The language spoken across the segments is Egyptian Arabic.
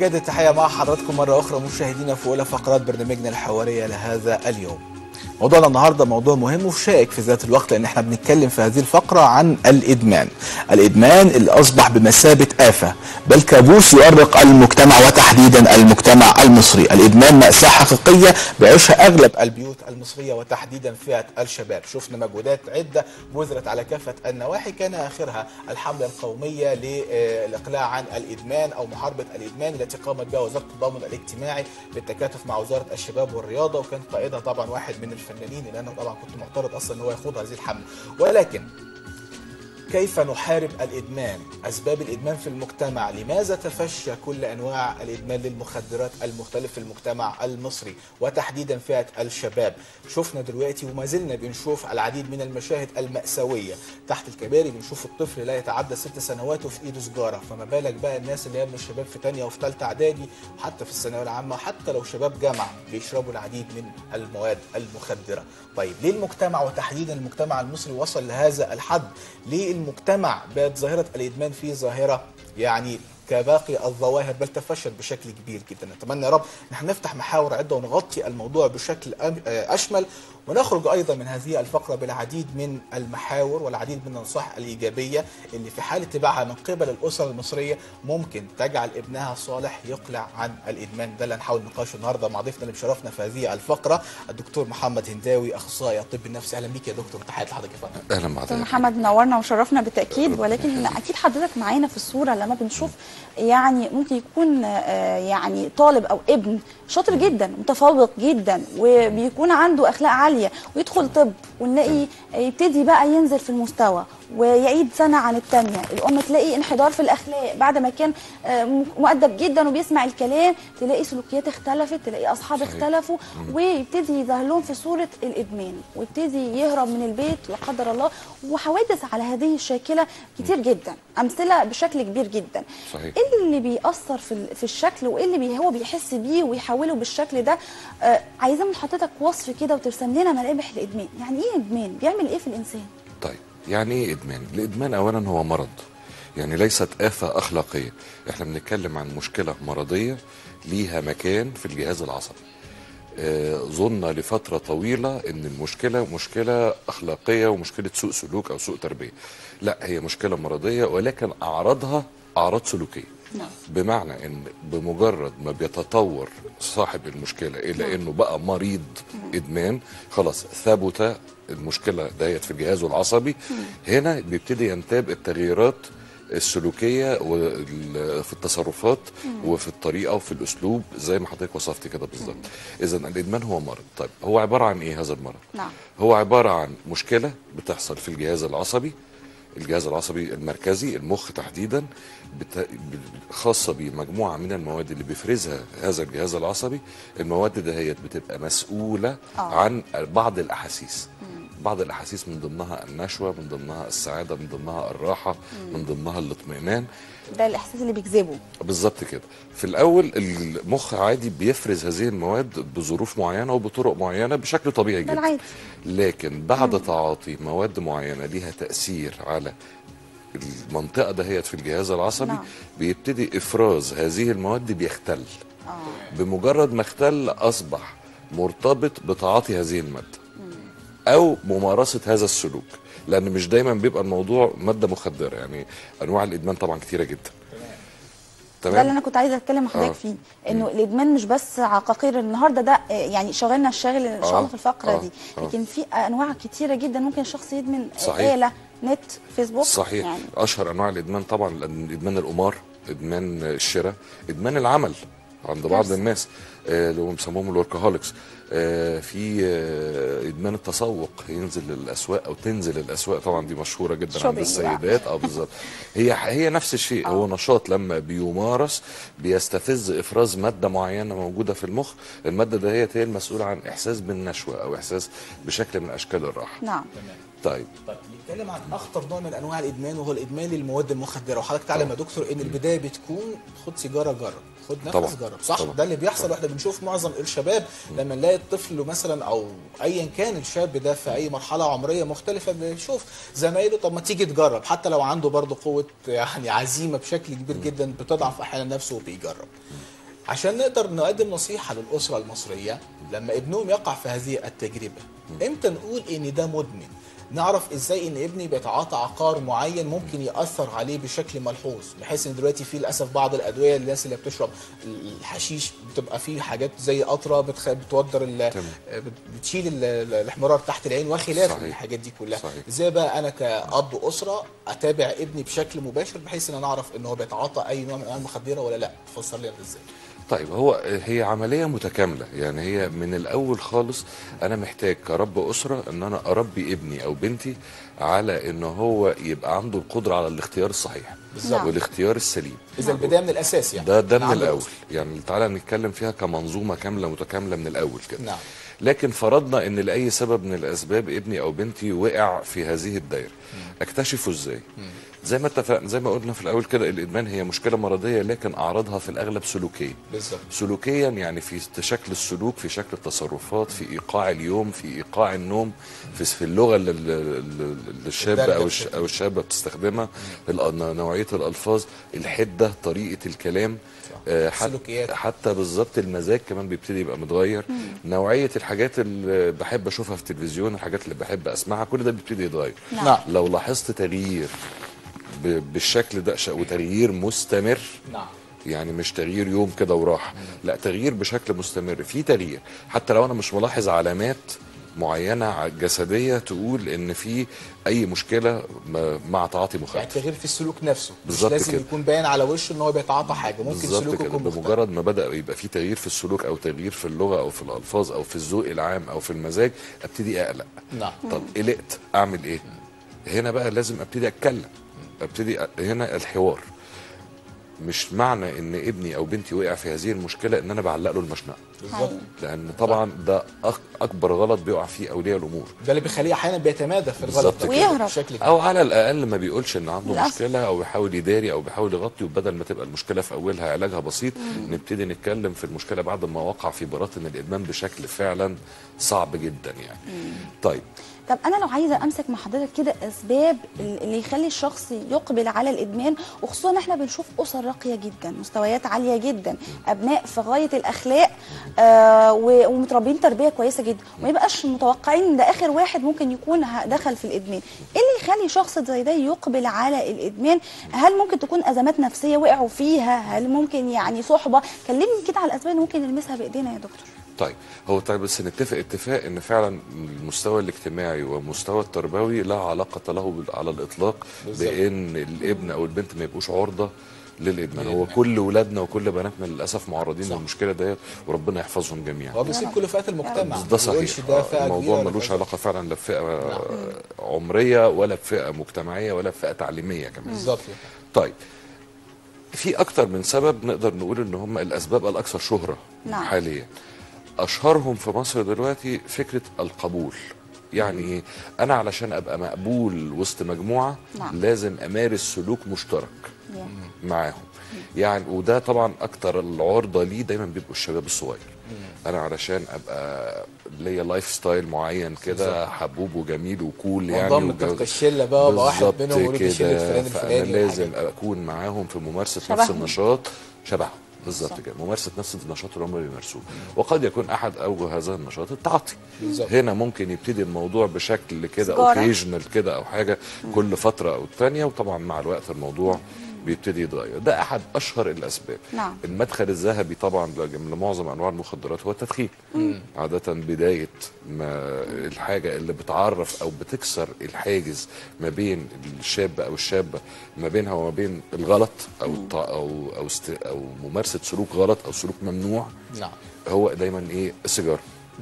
بجد التحية مع حضراتكم مرة أخرى مشاهدينا في أولى فقرات برنامجنا الحوارية لهذا اليوم موضوعنا النهارده موضوع مهم وشائك في ذات الوقت لان احنا بنتكلم في هذه الفقره عن الادمان. الادمان اللي اصبح بمثابه افه بل كابوس يؤرق المجتمع وتحديدا المجتمع المصري. الادمان ماساه حقيقيه بيعيشها اغلب البيوت المصريه وتحديدا فئه الشباب. شفنا مجهودات عده بذلت على كافه النواحي كان اخرها الحمله القوميه للاقلاع عن الادمان او محاربه الادمان التي قامت بها وزاره التضامن الاجتماعي بالتكاتف مع وزاره الشباب والرياضه وكان قائدها طبعا واحد من الفنانين اللي انا طبعا كنت معترض اصلا ان هو يخوض هذه الحمله ولكن كيف نحارب الادمان؟ اسباب الادمان في المجتمع، لماذا تفشى كل انواع الادمان للمخدرات المختلف في المجتمع المصري وتحديدا فئه الشباب؟ شفنا دلوقتي وما زلنا بنشوف العديد من المشاهد الماساويه، تحت الكباري بنشوف الطفل لا يتعدى ست سنوات وفي ايده سجاره، فما بالك بقى الناس اللي هي من الشباب في ثانيه وفي ثالثه اعدادي وحتى في الثانويه العامه حتى لو شباب جامعه بيشربوا العديد من المواد المخدره. طيب ليه المجتمع وتحديدا المجتمع المصري وصل لهذا الحد؟ ليه المجتمع بقت ظاهرة الإدمان فيه ظاهرة يعني كباقي الظواهر بل تفشت بشكل كبير جدا نتمنى يا رب نحن نفتح محاور عدة ونغطي الموضوع بشكل أشمل ونخرج أيضا من هذه الفقرة بالعديد من المحاور والعديد من النصائح الإيجابية اللي في حال اتباعها من قبل الأسر المصرية ممكن تجعل ابنها الصالح يقلع عن الإدمان ده اللي هنحاول نقاشه النهارده مع ضيفنا اللي مشرفنا في هذه الفقرة الدكتور محمد هنداوي أخصائي الطب النفسي أهلا بيك يا دكتور تحياتي لحضرتك يا فندم اهلا دكتور بحضرتك محمد نورنا وشرفنا بالتاكيد ولكن اكيد حضرتك معانا في الصوره لما بنشوف يعني ممكن يكون آه، يعني طالب او ابن شاطر جدا متفوق جدا وبيكون عنده اخلاق عاليه ويدخل طب ونلاقي يبتدي بقى ينزل في المستوى ويعيد سنه عن الثانيه الام تلاقي انحدار في الاخلاق بعد ما كان آه، مؤدب جدا وبيسمع الكلام تلاقي سلوكيات اختلفت تلاقي اصحاب صحيح. اختلفوا ويبتدي يظهر لهم في صوره الادمان ويبتدي يهرب من البيت لا قدر الله وحوادث على هذه الشاكله كتير جدا امثله بشكل كبير جدا صحيح. ايه اللي بيأثر في ال- في الشكل وايه اللي بي هو بيحس بيه ويحوله بالشكل ده آه عايزين من حضرتك وصف كده وترسم لنا ملامح الادمان يعني ايه ادمان بيعمل ايه في الانسان طيب يعني ايه ادمان الادمان اولا هو مرض يعني ليست آفة أخلاقية احنا بنتكلم عن مشكلة مرضية ليها مكان في الجهاز العصبي آه، ظن لفترة طويلة ان المشكلة مشكلة أخلاقية ومشكلة سوء سلوك أو سوء تربية لا هي مشكلة مرضية ولكن أعراضها أعراض سلوكية نعم. بمعنى ان بمجرد ما بيتطور صاحب المشكله الى انه بقى مريض ادمان خلاص ثبت المشكله ديت في جهازه العصبي هنا بيبتدي ينتاب التغييرات السلوكيه وال- في التصرفات وفي الطريقه وفي الاسلوب زي ما حضرتك وصفتي كده بالظبط اذا الادمان هو مرض طيب هو عباره عن ايه هذا المرض نعم. هو عباره عن مشكله بتحصل في الجهاز العصبي الجهاز العصبي المركزي المخ تحديدا بت... ب- خاصة بمجموعة من المواد اللي بيفرزها هذا الجهاز العصبي المواد دهيت بتبقى مسؤولة آه. عن بعض الأحاسيس بعض الأحاسيس من ضمنها النشوة من ضمنها السعادة من ضمنها الراحة من ضمنها الاطمئنان ده الاحساس اللي بيجذبه بالظبط كده في الاول المخ عادي بيفرز هذه المواد بظروف معينه وبطرق معينه بشكل طبيعي ده جدا العادي. لكن بعد تعاطي مواد معينه ليها تاثير على المنطقه دهيت في الجهاز العصبي نعم. بيبتدي افراز هذه المواد بيختل اه بمجرد ما اختل اصبح مرتبط بتعاطي هذه الماده او ممارسه هذا السلوك لان مش دايما بيبقى الموضوع ماده مخدره يعني انواع الادمان طبعا كتيره جدا ده اللي انا كنت عايزه اتكلم مع حضرتك آه. فيه انه الادمان مش بس عقاقير النهارده ده آه، يعني شغلنا الشاغل ان شاء آه. الله في الفقره آه. دي آه. لكن في انواع كتيره جدا ممكن الشخص يدمن آه، صحيح. اله نت فيسبوك صحيح يعني اشهر انواع الادمان طبعا لأن ادمان القمار ادمان الشراء ادمان العمل عند بعض كارثة. الناس آه، اللي هم بيسموهم الوركهوليكس آه، في آه، ادمان التسوق ينزل للاسواق او تنزل الاسواق طبعا دي مشهوره جدا عند Shopping بقى. السيدات اه بالظبط هي هي نفس الشيء هو نشاط لما بيمارس بيستفز افراز ماده معينه موجوده في المخ الماده دهيت هي المسؤوله عن احساس بالنشوه او احساس بشكل من اشكال الراحه نعم طيب طيب نتكلم عن اخطر نوع من انواع الادمان وهو الادمان للمواد المخدره وحضرتك تعلم يا دكتور ان البدايه بتكون خد سيجاره جرب خد نفس طبعاً. جرب صح طبعاً. ده اللي بيحصل واحنا بنشوف معظم الشباب لما نلاقي الطفل مثلا او ايا كان الشاب ده في اي مرحله عمريه مختلفه بنشوف زمايله طب ما تيجي تجرب حتى لو عنده برضه قوه يعني عزيمه بشكل كبير جدا بتضعف احيانا نفسه وبيجرب عشان نقدر نقدم نصيحة للأسرة المصرية لما ابنهم يقع في هذه التجربة امتى نقول ان ده مدمن نعرف ازاي ان ابني بيتعاطى عقار معين ممكن ياثر عليه بشكل ملحوظ بحيث ان دلوقتي في للاسف بعض الادويه الناس اللي بتشرب الحشيش بتبقى فيه حاجات زي قطره بتخ... بتودر ال... تمام. بت- بتشيل ال- ال- الاحمرار تحت العين وخلاف صحيح. الحاجات دي كلها صحيح. ازاي بقى انا كاب اسره اتابع ابني بشكل مباشر بحيث ان انا اعرف ان هو بيتعاطى اي نوع من انواع المخدره ولا لا تفسر لي ده ازاي طيب هو هي عملية متكاملة يعني هي من الأول خالص أنا محتاج كرب أسرة إن أنا أربي ابني أو بنتي على إن هو يبقى عنده القدرة على الاختيار الصحيح بالظبط. والاختيار السليم اذا البدايه من الاساس يعني ده ده من عند الأول الأسرة. يعني تعالى نتكلم فيها كمنظومة كاملة متكاملة من الأول كده نعم لكن فرضنا ان لاي سبب من الاسباب ابني او بنتي وقع في هذه الدائره اكتشفه ازاي زي ما اتفقنا زي ما قلنا في الاول كده الادمان هي مشكله مرضيه لكن اعراضها في الاغلب سلوكيه بالظبط سلوكيا يعني في شكل السلوك في شكل التصرفات في ايقاع اليوم في ايقاع النوم في في اللغه اللي اللي- اللي الشاب الدارجة او الش- بشكل. او الشابه بتستخدمها الأ- نوعيه الالفاظ الحده طريقه الكلام آه، حت- السلوكيات. حتى بالظبط المزاج كمان بيبتدي يبقى متغير نوعيه الحاجات اللي بحب اشوفها في التلفزيون الحاجات اللي بحب اسمعها كل ده بيبتدي يتغير نعم. نعم لو لاحظت تغيير ب- بالشكل ده ش- وتغيير مستمر نعم يعني مش تغيير يوم كده وراح لا تغيير بشكل مستمر في تغيير حتى لو انا مش ملاحظ علامات معينه ع- جسديه تقول ان في اي مشكله م- مع تعاطي يعني مخدر التغيير في السلوك نفسه مش بالظبط لازم كده. يكون باين على وشه ان هو بيتعاطى حاجه ممكن بالظبط سلوكه كده يكون مختلف بمجرد ما بدا يبقى في تغيير في السلوك او تغيير في اللغه او في الالفاظ او في الذوق العام او في المزاج ابتدي اقلق نعم طب قلقت اعمل ايه هنا بقى لازم ابتدي اتكلم ابتدي أ- هنا الحوار مش معنى ان ابني او بنتي وقع في هذه المشكله ان انا بعلق له المشنقه بالظبط لان طبعا ده أك- اكبر غلط بيقع فيه اولياء الامور ده اللي بيخليه احيانا بيتمادى في الغلط بالظبط ده كده. ويهرب. بشكل كبير او على الاقل ما بيقولش ان عنده للأسف. مشكله او بيحاول يداري او بيحاول يغطي وبدل ما تبقى المشكله في اولها علاجها بسيط نبتدي نتكلم في المشكله بعد ما وقع في براثن الادمان بشكل فعلا صعب جدا يعني طيب طب انا لو عايزه امسك مع حضرتك كده اسباب اللي يخلي الشخص يقبل على الادمان وخصوصا احنا بنشوف اسر راقيه جدا مستويات عاليه جدا ابناء في غايه الاخلاق آه و- ومتربيين تربيه كويسه جدا وما يبقاش متوقعين ان ده اخر واحد ممكن يكون ه- دخل في الادمان ايه اللي يخلي شخص زي ده يقبل على الادمان هل ممكن تكون ازمات نفسيه وقعوا فيها هل ممكن يعني صحبه كلمني كده على الاسباب اللي ممكن نلمسها بايدينا يا دكتور طيب هو طيب بس نتفق اتفاق ان فعلا المستوى الاجتماعي والمستوى التربوي لا علاقه له بال- على الاطلاق بالظبط. بان الابن او البنت ما يبقوش عرضه للادمان هو للإدمان. كل ولادنا وكل بناتنا للاسف معرضين صح. للمشكله ديت وربنا يحفظهم جميعا هو بيصيب كل فئات المجتمع ده ما صحيح بيقولش ده فئة آه، كبيرة الموضوع ولا ملوش فئة علاقه فعلا لا بفئه عمريه ولا بفئه مجتمعيه ولا بفئه تعليميه كمان بالظبط طيب في اكتر من سبب نقدر نقول ان هم الاسباب الاكثر شهره نعم. حاليا اشهرهم في مصر دلوقتي فكره القبول يعني ايه انا علشان ابقى مقبول وسط مجموعه نعم. لازم امارس سلوك مشترك يا. معاهم يعني وده طبعا اكتر العرضه ليه دايما بيبقوا الشباب الصغير انا علشان ابقى ليا لايف ستايل معين كده حبوب وجميل وكول يعني وانضم وجو- تحت الشله بقى وابقى واحد بالظبط منهم ولد الشله كده الفلاني فانا الفلاني لازم والحاجات دي. اكون معاهم في ممارسه شبههم. نفس النشاط شبههم بالظبط صح. كده ممارسه نفس النشاط اللي هم بيمارسوه وقد يكون احد اوجه هذا النشاط التعاطي بالظبط. هنا ممكن يبتدي الموضوع بشكل كده سجارة. اوكيجنال كده او حاجه كل فتره او الثانيه وطبعا مع الوقت الموضوع بيبتدي يتغير ده احد اشهر الاسباب نعم. المدخل الذهبي طبعا لمعظم انواع المخدرات هو التدخين عاده بدايه ما الحاجه اللي بتعرف او بتكسر الحاجز ما بين الشاب او الشابه ما بينها وما بين الغلط او الط- او او است او ممارسه سلوك غلط او سلوك ممنوع نعم هو دايما ايه السيجاره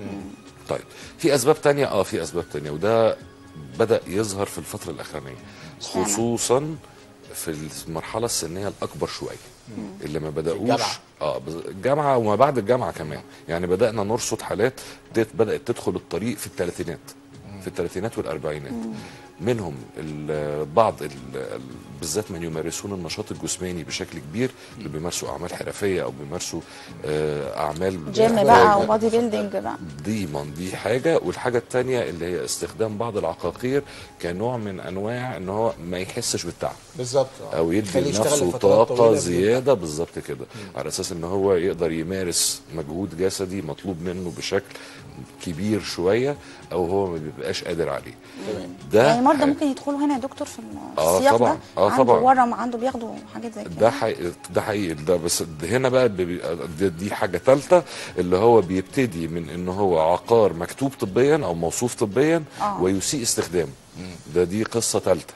طيب في اسباب تانية اه في اسباب تانية وده بدا يظهر في الفتره الاخرانيه اشمعنى؟ خصوصا في المرحله السنيه الاكبر شويه اللي ما بداوش الجامعة. اه بز- الجامعه وما بعد الجامعه كمان يعني بدانا نرصد حالات ديت بدات تدخل الطريق في الثلاثينات في الثلاثينات والاربعينات منهم ال- بعض ال- ال- بالذات من يمارسون النشاط الجسماني بشكل كبير اللي بيمارسوا اعمال حرفيه او بيمارسوا آه، اعمال جيم محتاجة- بقى وبادي بيلدينج بقى دي من دي حاجه والحاجه الثانيه اللي هي استخدام بعض العقاقير كنوع من انواع ان هو ما يحسش بالتعب بالظبط آه. او يدي يخليه يشتغل لنفسه لفترات طاقه طويلة بدون زياده بالظبط كده على اساس ان هو يقدر يمارس مجهود جسدي مطلوب منه بشكل كبير شويه او هو ما بيبقاش قادر عليه ده يعني المرضى حاجة. ممكن يدخلوا هنا يا دكتور في آه السياق طبعاً. ده آه عنده طبعاً. ورم عنده بياخدوا حاجات زي ده كده حقيقي ده حقيقي ده بس هنا بقى بي- دي- دي حاجه ثالثه اللي هو بيبتدي من ان هو عقار مكتوب طبيا او موصوف طبيا آه. ويسيء استخدامه ده دي قصه ثالثه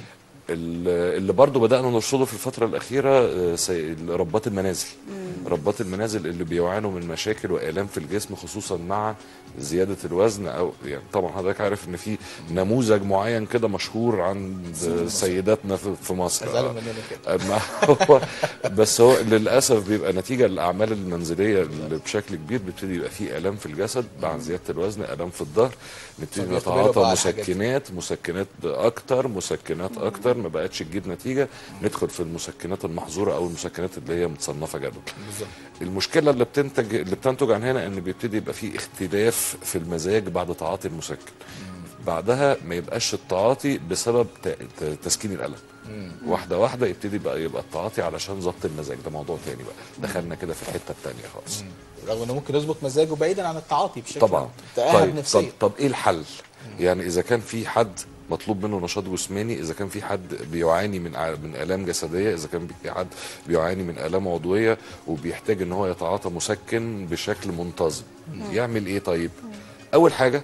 ال- اللي برضو بدأنا نرصده في الفترة الأخيرة آه، سي- ربات المنازل ربات المنازل اللي بيعانوا من مشاكل وآلام في الجسم خصوصا مع زيادة الوزن أو يعني طبعا حضرتك عارف إن في نموذج معين كده مشهور عند سيداتنا في في مصر زعلوا آه. مننا كده ما هو بس هو للاسف بيبقى نتيجه للاعمال المنزليه اللي بشكل كبير بيبتدي يبقى فيه الام في الجسد بعد زياده الوزن الام في الظهر نبتدي فبيقبلوا نتعاطى بقى على الحاجات دي. مسكنات مسكنات اكتر مسكنات اكتر ما بقتش تجيب نتيجه ندخل في المسكنات المحظوره او المسكنات اللي هي متصنفه جدول بالظبط المشكله اللي بتنتج اللي بتنتج عن هنا ان بيبتدي يبقى فيه اختلاف في المزاج بعد تعاطي المسكن بعدها ما يبقاش التعاطي بسبب ت- ت- تسكين الالم واحده واحده يبتدي بقى يبقى التعاطي علشان ضبط المزاج ده موضوع تاني بقى دخلنا كده في الحته التانيه خالص رغم انه ممكن يظبط مزاجه بعيدا عن التعاطي بشكل طبعا تأهب طيب نفسيا طب, طب ايه الحل يعني اذا كان في حد مطلوب منه نشاط جسماني اذا كان في حد بيعاني من ع- من الام جسديه اذا كان في حد بيعاني من الام عضويه وبيحتاج ان هو يتعاطى مسكن بشكل منتظم يعمل ايه طيب اول حاجه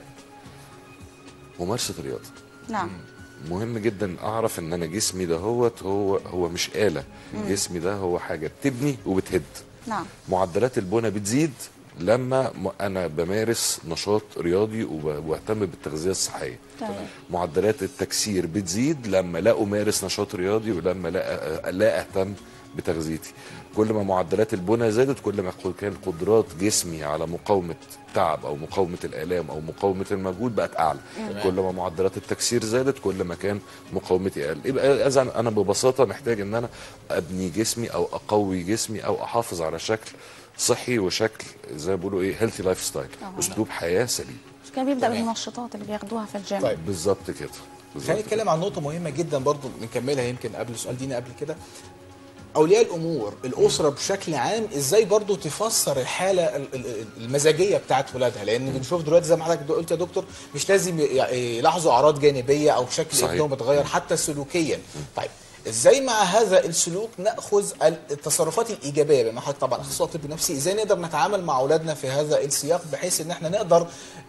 ممارسه الرياضه نعم مهم جدا اعرف ان انا جسمي ده هو هو هو مش آلة جسمي ده هو حاجه بتبني وبتهد نعم معدلات البنى بتزيد لما م- انا بمارس نشاط رياضي وب- واهتم بالتغذيه الصحيه تمام معدلات التكسير بتزيد لما لا امارس نشاط رياضي ولما لا لا اهتم بتغذيتي كل ما معدلات البنى زادت كل ما كان قدرات جسمي على مقاومه تعب او مقاومه الالام او مقاومه المجهود بقت اعلى كل ما معدلات التكسير زادت كل ما كان مقاومتي اقل يبقى اذا انا ببساطه محتاج ان انا ابني جسمي او اقوي جسمي او احافظ على شكل صحي وشكل زي ما بيقولوا ايه هيلثي لايف ستايل اسلوب حياه سليم مش كده بيبدا تمام. بالمنشطات اللي بياخدوها في الجيم طيب. بالظبط كده بالظبط خلينا نتكلم عن نقطة مهمة جدا برضو نكملها يمكن قبل السؤال دينا قبل كده أولياء الأمور الأسرة بشكل عام إزاي برضو تفسر الحالة ال- ال- المزاجية بتاعت ولادها لأن بنشوف دلوقتي زي ما حضرتك قلت يا دكتور مش لازم ي- يلاحظوا أعراض جانبية أو شكل صحيح. ابنهم اتغير حتى سلوكيا طيب ازاي مع هذا السلوك ناخذ التصرفات الايجابيه بما حضرتك طبعا اخصائي طب نفسي ازاي نقدر نتعامل مع اولادنا في هذا السياق بحيث ان احنا نقدر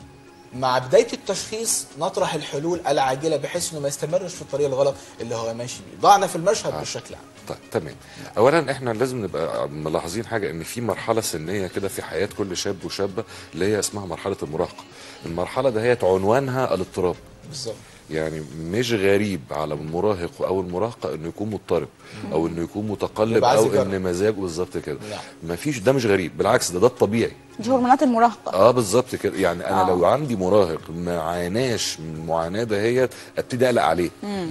مع بدايه التشخيص نطرح الحلول العاجله بحيث انه ما يستمرش في الطريق الغلط اللي هو ماشي بيه ضعنا في المشهد بشكل عام طيب تمام اولا احنا لازم نبقى ملاحظين حاجه ان في مرحله سنيه كده في حياه كل شاب وشابه اللي هي اسمها مرحله المراهقه المرحله دهيت عنوانها الاضطراب بالظبط يعني مش غريب على المراهق او المراهقه انه يكون مضطرب او انه يكون متقلب يبقى عايز او يجرب. ان مزاجه بالظبط كده نعم. مفيش ده مش غريب بالعكس ده ده الطبيعي دي هرمونات المراهقه اه بالظبط كده يعني انا آه. لو عندي مراهق ما عاناش من المعاناه دهيت ابتدي اقلق عليه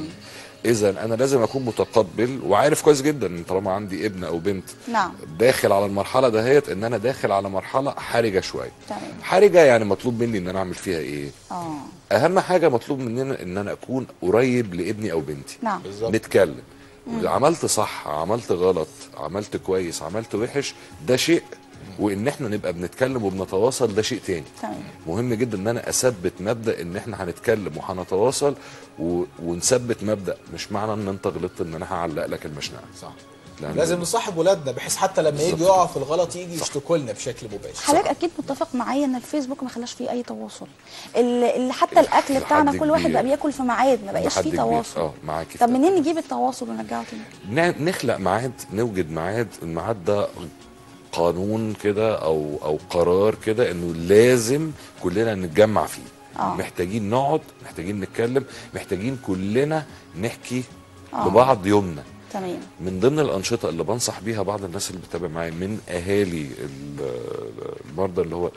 اذا انا لازم اكون متقبل وعارف كويس جدا ان طالما عندي ابن او بنت نعم داخل على المرحله دهيت ان انا داخل على مرحله حرجه شويه تمام حرجه يعني مطلوب مني ان انا اعمل فيها ايه اه اهم حاجه مطلوب مننا ان انا اكون قريب لابني او بنتي نعم بالظبط نتكلم عملت صح عملت غلط عملت كويس عملت وحش ده شيء وان احنا نبقى بنتكلم وبنتواصل ده شيء تاني تمام مهم جدا ان انا اثبت مبدا ان احنا هنتكلم وهنتواصل و... ونثبت مبدا مش معنى ان انت غلطت ان انا هعلق لك المشنقه صح لأن- لازم نصاحب ولادنا بحيث حتى لما يجي بالظبط يقع في الغلط يجي يشتكوا لنا بشكل مباشر حضرتك اكيد متفق معايا ان الفيسبوك ما خلاش فيه اي تواصل اللي اللي حتى الاكل لحد بتاعنا كل واحد كبير. بقى بياكل في ميعاد ما بقاش لحد فيه كبير. تواصل اه معاكي في طب ده. منين نجيب التواصل ونرجعه تاني ن- نخلق ميعاد نوجد ميعاد الميعاد ده قانون كده او او قرار كده انه لازم كلنا نتجمع فيه آه. محتاجين نقعد محتاجين نتكلم محتاجين كلنا نحكي آه. لبعض يومنا تمام من ضمن الانشطه اللي بنصح بيها بعض الناس اللي بتتابع معايا من اهالي ال- المرضى اللي هو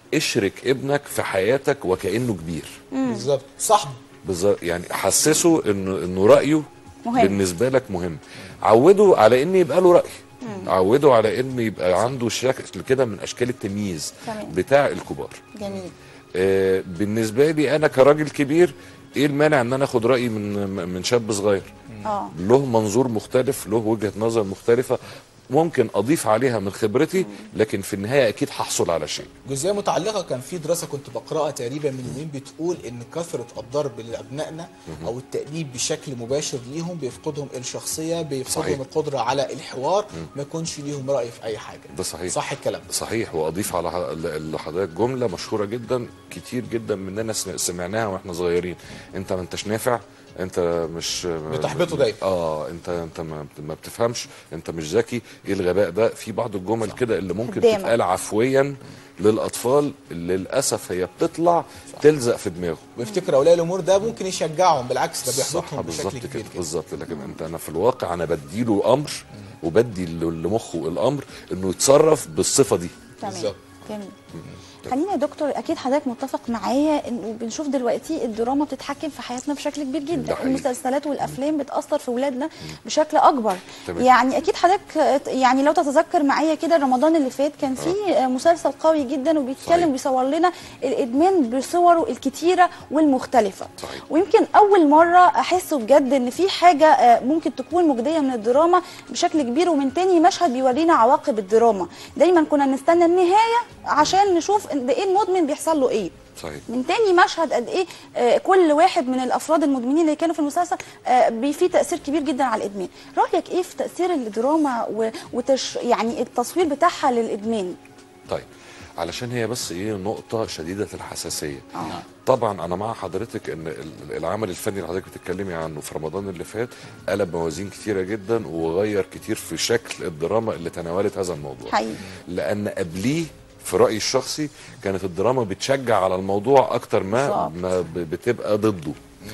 اشرك ابنك في حياتك وكانه كبير بالظبط صاحبه بالظبط يعني حسسه انه انه رايه مهم. بالنسبه لك مهم عوده على ان يبقى له راي عوده على ان يبقى عنده شكل كده من اشكال التمييز تمام. بتاع الكبار جميل آه، بالنسبه لي انا كراجل كبير ايه المانع ان انا اخد رايي من من شاب صغير اه له منظور مختلف له وجهه نظر مختلفه ممكن اضيف عليها من خبرتي لكن في النهايه اكيد هحصل على شيء جزئيه متعلقه كان في دراسه كنت بقراها تقريبا من يومين بتقول ان كثره الضرب لابنائنا او التاديب بشكل مباشر ليهم بيفقدهم الشخصيه بيفقدهم صحيح. القدره على الحوار ما يكونش ليهم راي في اي حاجه ده صحيح. صح الكلام صحيح واضيف على ح- ل- لحضرتك جمله مشهوره جدا كتير جدا مننا سم- سمعناها واحنا صغيرين انت ما انتش نافع انت مش بتحبطه دايما. اه انت انت ما ما بتفهمش انت مش ذكي ايه الغباء ده في بعض الجمل كده اللي ممكن خدامة. تتقال عفويا للاطفال اللي للاسف هي بتطلع تلزق في دماغه ويفتكر اولياء الامور ده ممكن يشجعهم بالعكس ده صح بيحبطهم بالظبط بشكل كده كبير كده بالظبط لكن انت انا في الواقع انا بديله امر وبدي ل- لمخه الامر انه يتصرف بالصفه دي تمام بالظبط. جميل خلينا يا دكتور اكيد حضرتك متفق معايا انه بنشوف دلوقتي الدراما بتتحكم في حياتنا بشكل كبير ده جدا حقيقي. المسلسلات والافلام بتاثر في ولادنا بشكل اكبر تمام. يعني اكيد حضرتك يعني لو تتذكر معايا كده رمضان اللي فات كان في مسلسل قوي جدا وبيتكلم صحيح. بيصور لنا الادمان بصوره الكتيره والمختلفه صحيح. ويمكن اول مره احس بجد ان في حاجه آه، ممكن تكون مجديه من الدراما بشكل كبير ومن تاني مشهد بيورينا عواقب الدراما دايما كنا نستنى النهايه عشان نشوف إن ده ايه المدمن بيحصل له ايه صحيح من تاني مشهد قد ايه آه، كل واحد من الافراد المدمنين اللي كانوا في المسلسل آه، بي- فيه تاثير كبير جدا على الادمان رايك ايه في تاثير الدراما و- وتش يعني التصوير بتاعها للادمان طيب علشان هي بس ايه نقطة شديدة الحساسية آه. طبعا انا مع حضرتك ان ال- العمل الفني اللي حضرتك بتتكلمي عنه في رمضان اللي فات قلب موازين كتيرة جدا وغير كتير في شكل الدراما اللي تناولت هذا الموضوع حقيقي. لان قبليه في رأيي الشخصي كانت الدراما بتشجع على الموضوع اكتر ما, بالظبط. ما ب- بتبقى ضده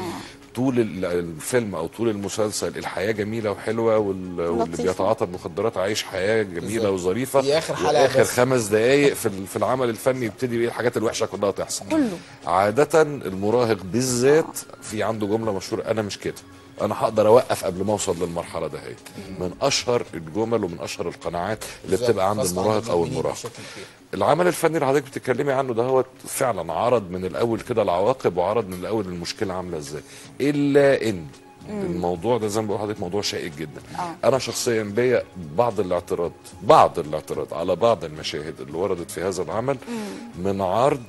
طول ال- الفيلم او طول المسلسل الحياه جميله وحلوه وال- واللي لطيفة. بيتعاطى المخدرات عايش حياه جميله بالظبط. وظريفه دي آخر حلقة واخر بس. خمس دقائق في ال- في العمل الفني يبتدي ايه الحاجات الوحشه كلها تحصل كله. عاده المراهق بالذات في عنده جمله مشهوره انا مش كده انا هقدر اوقف قبل ما اوصل للمرحله دهيت من اشهر الجمل ومن اشهر القناعات اللي بالظبط. بتبقى عند خاصة المراهق او المدمنين المراهق بشكل كبير. العمل الفني اللي حضرتك بتتكلمي عنه ده هو فعلا عرض من الاول كده العواقب وعرض من الاول المشكله عامله ازاي الا ان الموضوع ده زي ما بقول لحضرتك موضوع شائك جدا آه. انا شخصيا ليا بعض الاعتراض بعض الاعتراض على بعض المشاهد اللي وردت في هذا العمل من عرض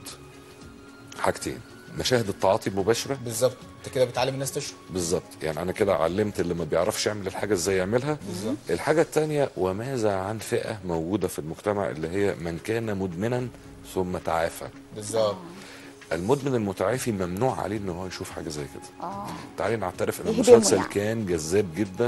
حاجتين مشاهد التعاطي المباشره بالظبط انت كده بتعلم الناس تشرب بالظبط يعني انا كده علمت اللي ما بيعرفش يعمل الحاجه ازاي يعملها الحاجه الثانيه وماذا عن فئه موجوده في المجتمع اللي هي من كان مدمنا ثم تعافى بالظبط المدمن المتعافي ممنوع عليه ان هو يشوف حاجه زي كده اه تعالي نعترف ان يهدمه المسلسل يعني. كان جذاب جدا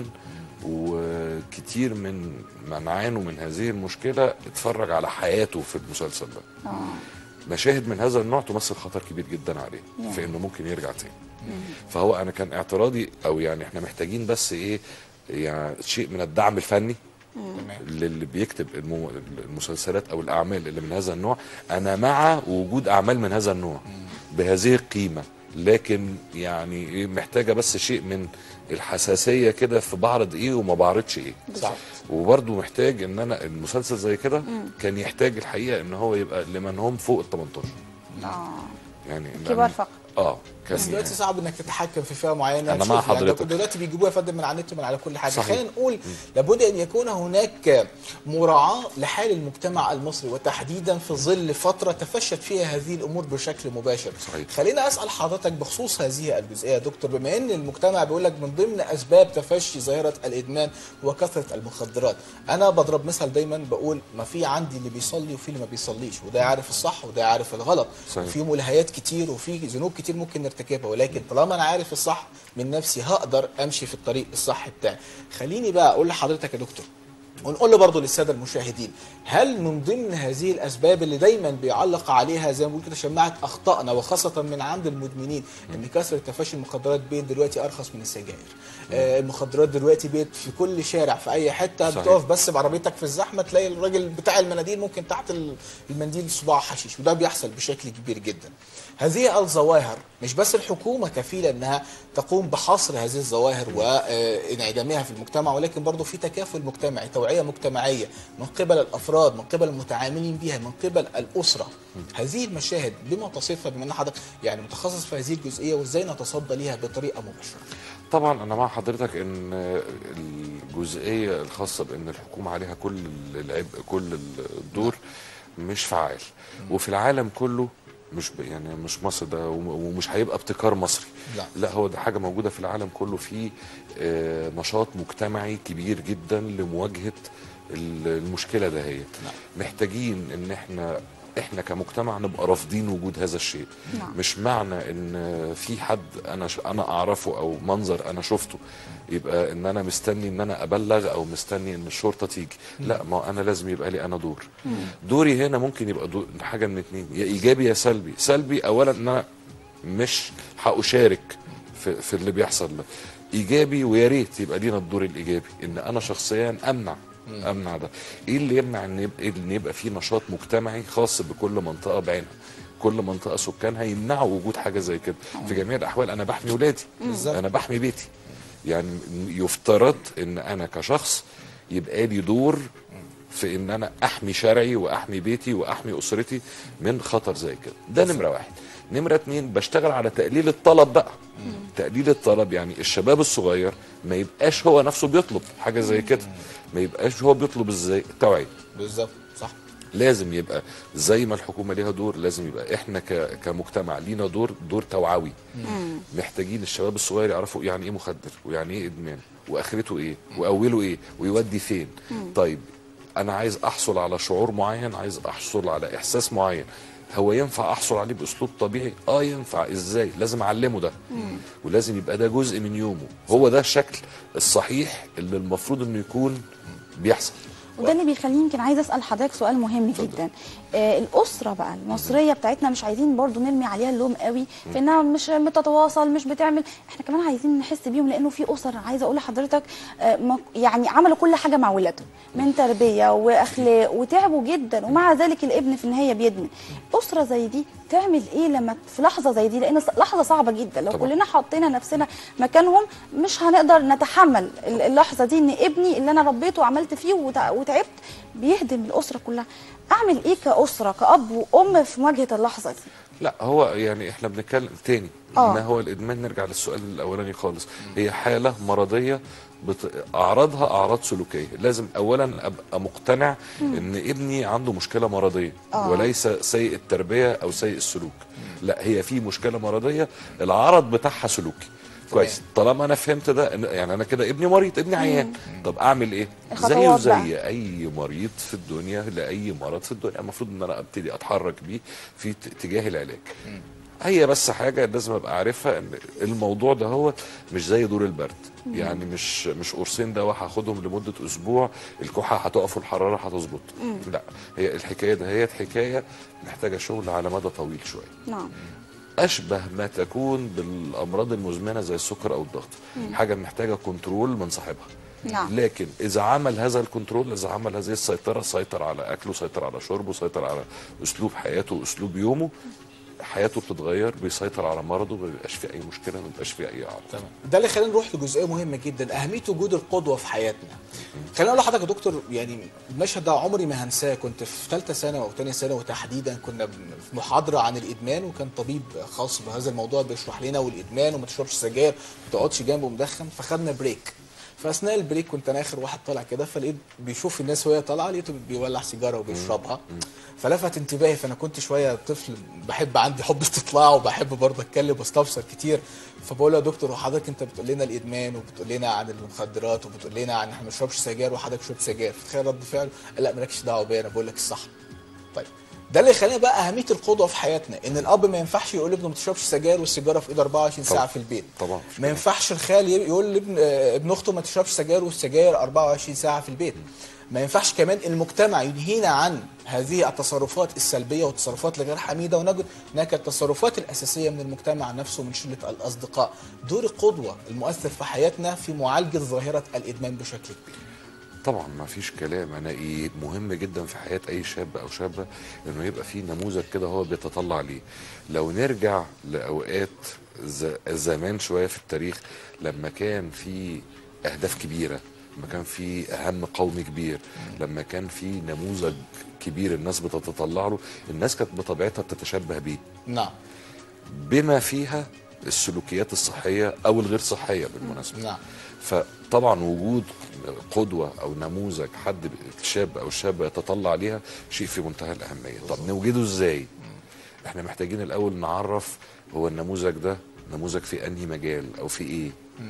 وكتير من من عانوا من هذه المشكله اتفرج على حياته في المسلسل ده اه مشاهد من هذا النوع تمثل خطر كبير جدا عليه Yeah. في انه ممكن يرجع تاني فهو انا كان اعتراضي او يعني احنا محتاجين بس ايه يعني شيء من الدعم الفني تمام للي بيكتب المو... المسلسلات او الاعمال اللي من هذا النوع انا مع وجود اعمال من هذا النوع بهذه القيمه لكن يعني ايه محتاجه بس شيء من الحساسيه كده في بعرض ايه وما بعرضش ايه صح وبرضه محتاج ان انا المسلسل زي كده كان يحتاج الحقيقه ان هو يبقى لمن هم فوق ال 18 اه يعني كبار لأن- فقط اه كان بس دلوقتي يعني صعب انك تتحكم في فئه معينه أنا شوف مع يعني ده حضرتك. دلوقتي بيجيبوها يا فندم من على النت من على كل حاجه صحيح. خلينا نقول لابد ان يكون هناك مراعاه لحال المجتمع المصري وتحديدا في ظل فتره تفشت فيها هذه الامور بشكل مباشر صحيح. خلينا اسال حضرتك بخصوص هذه الجزئيه يا دكتور بما ان المجتمع بيقول لك من ضمن اسباب تفشي ظاهره الادمان هو كثره المخدرات انا بضرب مثل دايما بقول ما في عندي اللي بيصلي وفي اللي ما بيصليش وده عارف الصح وده عارف الغلط صحيح. وفي ملهيات كتير وفي ذنوب كتير ممكن نرتكبها ولكن طالما انا عارف الصح من نفسي هقدر امشي في الطريق الصح بتاعي خليني بقى اقول لحضرتك يا دكتور ونقول له برضه للساده المشاهدين هل من ضمن هذه الاسباب اللي دايما بيعلق عليها زي ما بقول كده شماعه اخطائنا وخاصه من عند المدمنين ان كثره تفاشي المخدرات بقت دلوقتي ارخص من السجاير آه المخدرات دلوقتي بقت في كل شارع في اي حته صحيح. بتقف بس بعربيتك في الزحمه تلاقي الراجل بتاع المناديل ممكن تحت ال- المنديل صباع حشيش وده بيحصل بشكل كبير جدا هذه الظواهر مش بس الحكومه كفيله انها تقوم بحصر هذه الظواهر وانعدامها في المجتمع ولكن برضه في تكافل مجتمعي توعيه مجتمعيه من قبل الافراد من قبل المتعاملين بها من قبل الاسره هذه المشاهد بما تصفها بما ان حضرتك يعني متخصص في هذه الجزئيه وازاي نتصدى ليها بطريقه مباشره طبعا انا مع حضرتك ان الجزئيه الخاصه بان الحكومه عليها كل العبء كل الدور مش فعال وفي العالم كله مش ب- يعني مش مصر ده وم- ومش هيبقى ابتكار مصري لا. لا هو ده حاجه موجوده في العالم كله في آه، نشاط مجتمعي كبير جدا لمواجهه ال- المشكله دهيت نعم. محتاجين ان احنا احنا كمجتمع نبقى رافضين وجود هذا الشيء نعم. مش معنى ان في حد انا ش... انا اعرفه او منظر انا شفته يبقى ان انا مستني ان انا ابلغ او مستني ان الشرطه تيجي لا ما انا لازم يبقى لي انا دور دوري هنا ممكن يبقى دور حاجه من اتنين يا ايجابي يا سلبي سلبي اولا ان انا مش هاشارك في, في اللي بيحصل ده ايجابي ويا ريت يبقى لينا الدور الايجابي ان انا شخصيا امنع امنع ده ايه اللي يمنع ان يبقى ان يبقى في نشاط مجتمعي خاص بكل منطقه بعينها كل منطقه سكانها يمنعوا وجود حاجه زي كده في جميع الاحوال انا بحمي ولادي بالظبط. انا بحمي بيتي يعني يفترض ان انا كشخص يبقى لي دور في ان انا احمي شرعي واحمي بيتي واحمي اسرتي من خطر زي كده ده نمره واحد نمره اتنين بشتغل على تقليل الطلب بقى تقليل الطلب يعني الشباب الصغير ما يبقاش هو نفسه بيطلب حاجه زي كده ما يبقاش هو بيطلب ازاي التوعيه بالظبط صح لازم يبقى زي ما الحكومه ليها دور لازم يبقى احنا ك- كمجتمع لينا دور دور توعوي محتاجين الشباب الصغير يعرفوا يعني ايه مخدر ويعني ايه ادمان واخرته ايه واوله ايه ويودي فين طيب انا عايز احصل على شعور معين عايز احصل على احساس معين هو ينفع احصل عليه باسلوب طبيعي اه ينفع ازاي لازم اعلمه ده ولازم يبقى ده جزء من يومه هو ده الشكل الصحيح اللي المفروض انه يكون بيحصل وده اللي بيخليني يمكن عايزه اسال حضرتك سؤال مهم جدا آه الاسره بقى المصريه بتاعتنا مش عايزين برضو نرمي عليها اللوم قوي في انها مش بتتواصل مش بتعمل احنا كمان عايزين نحس بيهم لانه في اسر عايزه اقول لحضرتك آه ما- يعني عملوا كل حاجه مع ولادهم من تربيه واخلاق وتعبوا جدا ومع ذلك الابن في النهايه بيدمن اسره زي دي تعمل ايه لما في لحظه زي دي لان لحظه صعبه جدا لو طبعا. كلنا حطينا نفسنا مكانهم مش هنقدر نتحمل ال- اللحظه دي ان ابني اللي انا ربيته وعملت فيه وتع- وتعبت بيهدم الاسره كلها اعمل ايه كاسره كاب وام في مواجهه اللحظه دي لا هو يعني احنا بنتكلم تاني آه. ما هو الادمان نرجع للسؤال الاولاني خالص هي حاله مرضيه بت... اعراضها اعراض سلوكيه لازم اولا ابقى مقتنع ان ابني عنده مشكله مرضيه آه. وليس سيء التربيه او سيء السلوك لا هي في مشكله مرضيه العرض بتاعها سلوكي كويس طالما انا فهمت ده إن- يعني انا كده ابني مريض ابني عيان طب اعمل ايه زيه الخطوات زي بقى. اي مريض في الدنيا لاي مرض في الدنيا المفروض ان انا ابتدي اتحرك بيه في ت- اتجاه العلاج هي بس حاجه لازم ابقى عارفها ان الموضوع ده هو مش زي دور البرد يعني مش مش قرصين دواء هاخدهم لمده اسبوع الكحه هتقف والحراره هتظبط لا هي الحكايه ده هي حكايه محتاجه شغل على مدى طويل شويه نعم اشبه ما تكون بالامراض المزمنه زي السكر او الضغط حاجه محتاجه كنترول من صاحبها نعم. لكن اذا عمل هذا الكنترول اذا عمل هذه السيطره سيطر على اكله سيطر على شربه سيطر على اسلوب حياته اسلوب يومه حياته بتتغير بيسيطر على مرضه ما بيبقاش فيه اي مشكله ما بيبقاش فيه اي اعراض تمام ده اللي خلينا نروح لجزئيه مهمه جدا اهميه وجود القدوه في حياتنا خليني اقول لحضرتك يا دكتور يعني المشهد ده عمري ما هنساه كنت في ثالثه ثانوي او ثانيه ثانوي وتحديدا كنا بن- في محاضره عن الادمان وكان طبيب خاص بهذا الموضوع بيشرح لنا والادمان وما تشربش سجاير ما تقعدش جنبه مدخن فخدنا بريك فاثناء البريك كنت انا اخر واحد طالع كده فلقيت بيشوف الناس وهي طالعه لقيته بيولع سيجاره وبيشربها فلفت انتباهي فانا كنت شويه طفل بحب عندي حب استطلاع وبحب برضه اتكلم واستفسر كتير فبقول له يا دكتور وحضرتك انت بتقول لنا الادمان وبتقول لنا عن المخدرات وبتقول لنا عن احنا ما نشربش سجاير وحضرتك شربت سجاير فتخيل رد فعله قال لا مالكش دعوه بيا انا بقول لك الصح طيب ده اللي يخلينا بقى اهميه القدوه في حياتنا ان الاب ما ينفعش يقول لابنه ما تشربش سجاير والسيجاره في ايده 24 ساعه طبعا. في البيت طبعا. ما ينفعش الخال ي- يقول لابن آه، ابن اخته ما تشربش سجاير والسجاير 24 ساعه في البيت ما ينفعش كمان المجتمع ينهينا عن هذه التصرفات السلبيه والتصرفات الغير حميده ونجد هناك التصرفات الاساسيه من المجتمع نفسه من شله الاصدقاء دور القدوه المؤثر في حياتنا في معالجه ظاهره الادمان بشكل كبير طبعا ما فيش كلام انا ايه مهم جدا في حياه اي شاب او شابه انه يبقى في نموذج كده هو بيتطلع ليه لو نرجع لاوقات ز- زمان شويه في التاريخ لما كان في اهداف كبيره لما كان في اهم قومي كبير لما كان في نموذج كبير الناس بتتطلع له الناس كانت بطبيعتها بتتشبه بيه نعم بما فيها السلوكيات الصحيه او الغير صحيه بالمناسبه نعم فطبعا وجود قدوه او نموذج حد الشاب او الشابه يتطلع ليها شيء في منتهى الاهميه طب نوجده ازاي احنا محتاجين الاول نعرف هو النموذج ده نموذج في انهي مجال او في ايه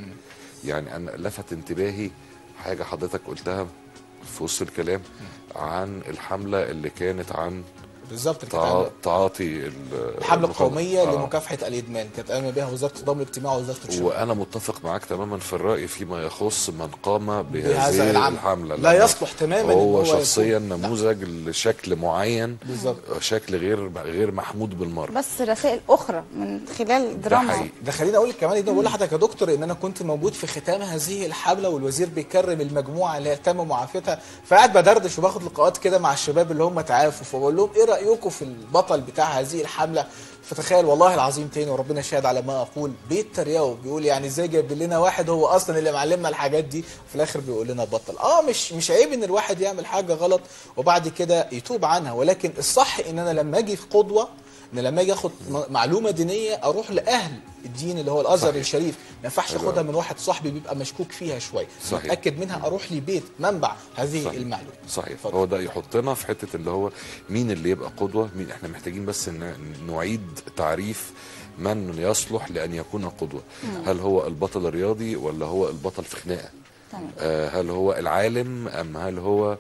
يعني انا لفت انتباهي حاجه حضرتك قلتها في وسط الكلام عن الحمله اللي كانت عن بالظبط كانت تع- عاملة تعاطي ال- الحمله المخدر. القوميه آه. لمكافحه الادمان كانت قايمه بها وزاره التضامن الاجتماعي ووزاره الشباب وانا متفق معاك تماما في الراي فيما يخص من قام بهذا بهذه العمل. الحمله لا لأنه يصلح تماماً إن هو هو شخصيا يكون- نموذج لشكل معين بالظبط. شكل غير غير محمود بالمره بس رسائل اخرى من خلال ده دراما حقيقي ده خليني اقول لك كمان ده بقول لحضرتك يا دكتور ان انا كنت موجود في ختام هذه الحمله والوزير بيكرم المجموعه اللي تم معافيتها فقعد بدردش وباخد لقاءات كده مع الشباب اللي هم تعافوا فبقول لهم ايه رايكم في البطل بتاع هذه الحمله فتخيل والله العظيم تاني وربنا شاهد على ما اقول بيتريقوا بيقول يعني ازاي جايب لنا واحد هو اصلا اللي معلمنا الحاجات دي وفي الاخر بيقول لنا بطل اه مش مش عيب ان الواحد يعمل حاجه غلط وبعد كده يتوب عنها ولكن الصح ان انا لما اجي في قدوه ان لما اجي اخد م- معلومه دينيه اروح لاهل الدين اللي هو الازهر صحيح. الشريف ما ينفعش حلو اخدها أوي. من واحد صاحبي بيبقى مشكوك فيها شويه صحيح. اتاكد منها اروح لبيت منبع هذه صحيح. المعلومه صحيح اتفضل. هو ده يحطنا في حته اللي هو مين اللي يبقى قدوه مين احنا محتاجين بس ان نعيد تعريف من يصلح لان يكون قدوه هل هو البطل الرياضي ولا هو البطل في خناقه تمام آه هل هو العالم ام هل هو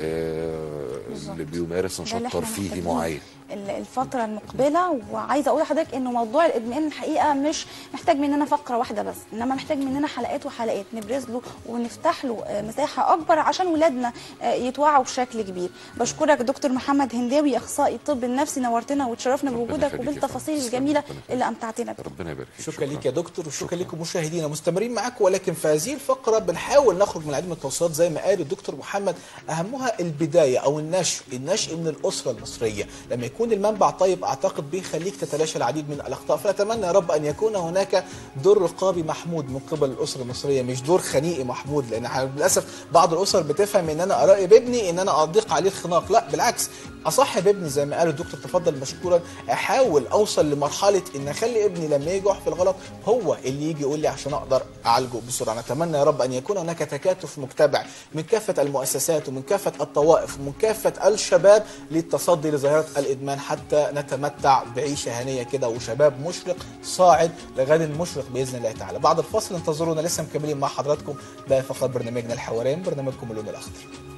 آه اللي بيمارس ده نشاط اللي احنا ترفيهي محتاجينه معين ال- الفترة المقبلة وعايزة أقول لحضرتك إنه موضوع الإدمان الحقيقة مش محتاج مننا فقرة واحدة بس إنما محتاج مننا حلقات وحلقات نبرز له ونفتح له آه، مساحة أكبر عشان ولادنا آه، يتوعوا بشكل كبير بشكرك دكتور محمد هنداوي أخصائي الطب النفسي نورتنا وتشرفنا ربنا بوجودك يخليك يا وبالتفاصيل فندم. الجميلة ربنا يخليك. اللي أمتعتنا بيها ربنا يبارك فيك شكرا ليك يا دكتور وشكرا لكم مشاهدينا مستمرين معاكم ولكن في هذه الفقره بنحاول نخرج من عدم التوصيات زي ما قال الدكتور محمد اهمها البدايه او النشء النشء من الاسره المصريه لما يكون المنبع طيب اعتقد بيخليك تتلاشى العديد من الاخطاء فنتمنى يا رب ان يكون هناك دور رقابي محمود من قبل الاسره المصريه مش دور خنيقي محمود لان إحنا للاسف بعض الاسر بتفهم ان انا اراقب ابني ان انا اضيق عليه الخناق لا بالعكس اصاحب ابني زي ما قال الدكتور تفضل مشكورا احاول اوصل لمرحله ان اخلي ابني لما يجي يقع في الغلط هو اللي يجي يقول لي عشان اقدر اعالجه بسرعه نتمنى يا رب ان يكون هناك تكاتف مجتمع من كافه المؤسسات ومن كافه الطوائف ومن كافه الشباب للتصدي لظاهره الادمان حتى نتمتع بعيشه هنيه كده وشباب مشرق صاعد لغد مشرق باذن الله تعالى بعد الفاصل انتظرونا لسه مكملين مع حضراتكم باقي فقرات برنامجنا الحوارين برنامجكم اللون الاخضر